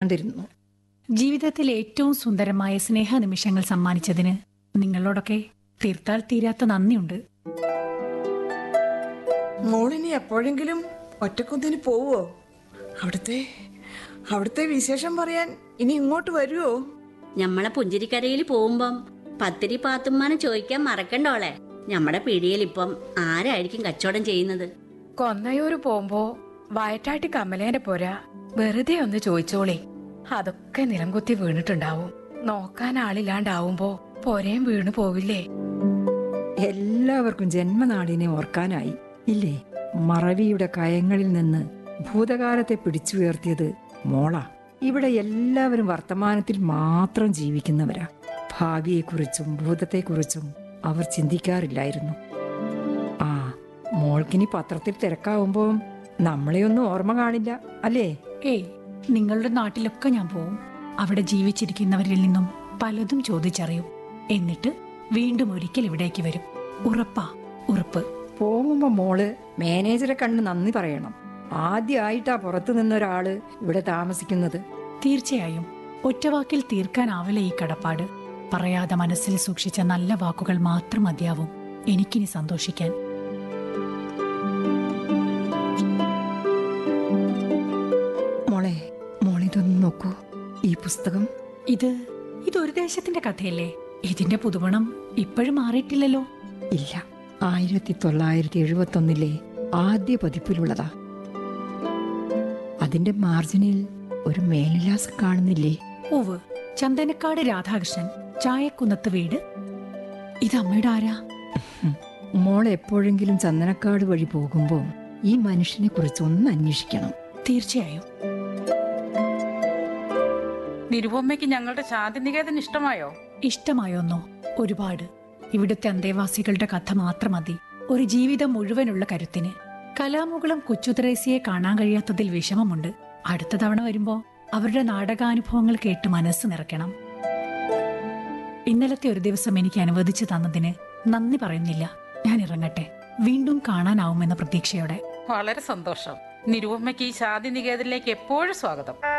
കാത്തിരുന്നു ജീവിതത്തിൽ ഏറ്റവും സുന്ദരമായ സ്നേഹ നിമിഷങ്ങൾ സമ്മാനിച്ചതിന് നിങ്ങളോടൊക്കെ തീർത്താൽ തീരാത്ത നന്ദിയുണ്ട് മോളിനി എപ്പോഴെങ്കിലും ഒറ്റക്കൊന്നിന് പോവോ അവിടുത്തെ അവിടുത്തെ വിശേഷം പറയാൻ ഇനി ഇങ്ങോട്ട് വരുവോ ഞമ്മളെ പുഞ്ചിരിക്കരയിൽ പോകുമ്പം പത്തിരി പാത്തുമ്മാനെ ചോദിക്കാൻ മറക്കണ്ടോളെ ഞമ്മടെ പിടിയിൽ ഇപ്പം ആരായിരിക്കും കച്ചവടം ചെയ്യുന്നത് കൊന്നയൂര് പോകുമ്പോ വയറ്റാട്ടി കമലേന്റെ പോരാ വെറുതെ ഒന്ന് ചോദിച്ചോളേ അതൊക്കെ നിലംകുത്തി വീണിട്ടുണ്ടാവും നോക്കാൻ ആളില്ലാണ്ടാവുമ്പോ പോരേം വീണു പോവില്ലേ എല്ലാവർക്കും ജന്മനാടിനെ ഓർക്കാനായി ഇല്ലേ മറവിയുടെ കയങ്ങളിൽ നിന്ന് ഭൂതകാലത്തെ പിടിച്ചുയർത്തിയത് മോളാ ഇവിടെ എല്ലാവരും വർത്തമാനത്തിൽ മാത്രം ജീവിക്കുന്നവരാ ഭാവിയെക്കുറിച്ചും ഭൂതത്തെക്കുറിച്ചും അവർ ചിന്തിക്കാറില്ലായിരുന്നു ആ മോൾക്കിനി പത്രത്തിൽ തിരക്കാവുമ്പോ നമ്മളെയൊന്നും ഓർമ്മ കാണില്ല അല്ലേ ഏയ് നിങ്ങളുടെ നാട്ടിലൊക്കെ ഞാൻ പോവും അവിടെ ജീവിച്ചിരിക്കുന്നവരിൽ നിന്നും പലതും ചോദിച്ചറിയും എന്നിട്ട് വീണ്ടും ഒരിക്കൽ ഇവിടേക്ക് വരും ഉറപ്പാ ഉറപ്പ് പോകുമ്പോ മോള് മാനേജറെ കണ്ട് നന്ദി പറയണം ആദ്യമായിട്ടാ പുറത്തു നിന്നൊരാള് ഇവിടെ താമസിക്കുന്നത് തീർച്ചയായും ഒറ്റവാക്കിൽ തീർക്കാനാവില്ല ഈ കടപ്പാട് പറയാതെ മനസ്സിൽ സൂക്ഷിച്ച നല്ല വാക്കുകൾ മാത്രം മതിയാവും എനിക്കിനി സന്തോഷിക്കാൻ മോളെ മോളിതൊന്ന് നോക്കൂ ഈ പുസ്തകം ഇത് ഇതൊരു ദേശത്തിന്റെ കഥയല്ലേ ഇതിന്റെ പുതുമണം ഇപ്പോഴും മാറിയിട്ടില്ലല്ലോ ഇല്ല ആയിരത്തി തൊള്ളായിരത്തി എഴുപത്തി ഒന്നിലെ ആദ്യ പതിപ്പിലുള്ളതാ അതിന്റെ മാർജിനിൽ ഒരു മേൽവിലാസം കാണുന്നില്ലേ ഓവ് ചന്ദനക്കാട് രാധാകൃഷ്ണൻ ചായക്കുന്നത്ത് വീട് ഇത് അമ്മയുടെ ആരാ ഉം. മോൾ എപ്പോഴെങ്കിലും ചന്ദനക്കാട് വഴി പോകുമ്പോൾ ഈ മനുഷ്യനെ കുറിച്ച് ഒന്ന് അന്വേഷിക്കണം തീർച്ചയായും നിരുപമ്മയ്ക്ക് ഞങ്ങളുടെ ശാന്തിനികേതൻ ഇഷ്ടമായോ ഇഷ്ടമായൊന്നോ ഒരുപാട് ഇവിടുത്തെ അന്തേവാസികളുടെ കഥ മാത്രം മതി ഒരു ജീവിതം മുഴുവനുള്ള കരുത്തിന് കലാമുകുളം കൊച്ചുത്രേസിയെ കാണാൻ കഴിയാത്തതിൽ വിഷമമുണ്ട് അടുത്ത തവണ വരുമ്പോ അവരുടെ നാടകാനുഭവങ്ങൾ കേട്ട് മനസ്സ് നിറയ്ക്കണം ഇന്നലത്തെ ഒരു ദിവസം എനിക്ക് അനുവദിച്ചു തന്നതിന് നന്ദി പറയുന്നില്ല ഞാൻ ഇറങ്ങട്ടെ വീണ്ടും കാണാനാവുമെന്ന പ്രതീക്ഷയോടെ വളരെ സന്തോഷം നിരുപമ്മയ്ക്ക് ഈ ശാന്തിനികേതനിലേക്ക് എപ്പോഴും സ്വാഗതം